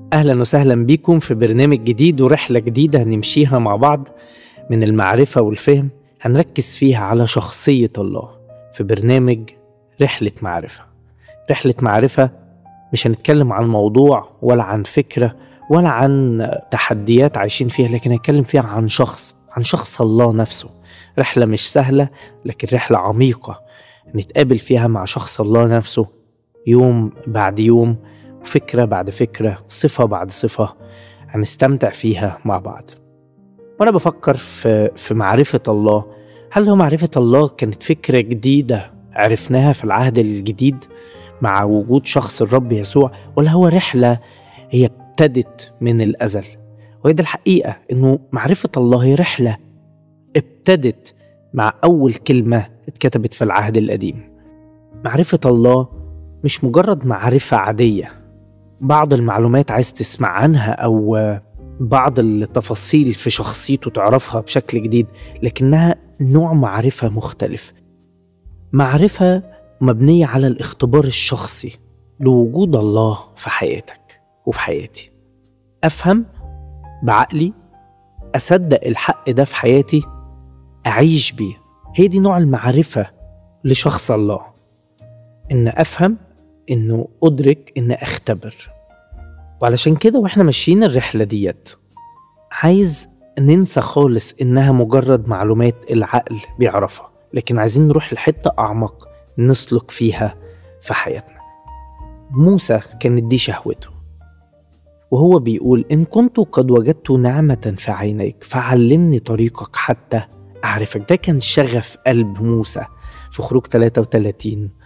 أهلا وسهلا بيكم في برنامج جديد ورحلة جديدة هنمشيها مع بعض من المعرفة والفهم هنركز فيها على شخصية الله في برنامج رحلة معرفة رحلة معرفة مش هنتكلم عن موضوع ولا عن فكرة ولا عن تحديات عايشين فيها لكن هنتكلم فيها عن شخص عن شخص الله نفسه رحلة مش سهلة لكن رحلة عميقة نتقابل فيها مع شخص الله نفسه يوم بعد يوم فكرة بعد فكرة صفة بعد صفة هنستمتع فيها مع بعض وأنا بفكر في, في معرفة الله هل هو معرفة الله كانت فكرة جديدة عرفناها في العهد الجديد مع وجود شخص الرب يسوع ولا هو رحلة هي ابتدت من الأزل وهي دي الحقيقة إنه معرفة الله هي رحلة ابتدت مع أول كلمة اتكتبت في العهد القديم معرفة الله مش مجرد معرفة عادية بعض المعلومات عايز تسمع عنها أو بعض التفاصيل في شخصيته تعرفها بشكل جديد لكنها نوع معرفة مختلف معرفة مبنية على الاختبار الشخصي لوجود الله في حياتك وفي حياتي أفهم بعقلي أصدق الحق ده في حياتي أعيش بيه هي دي نوع المعرفة لشخص الله إن أفهم إنه أدرك إن أختبر وعلشان كده وإحنا ماشيين الرحلة ديت عايز ننسى خالص إنها مجرد معلومات العقل بيعرفها لكن عايزين نروح لحتة أعمق نسلك فيها في حياتنا موسى كانت دي شهوته وهو بيقول إن كنت قد وجدت نعمة في عينيك فعلمني طريقك حتى أعرفك ده كان شغف قلب موسى في خروج 33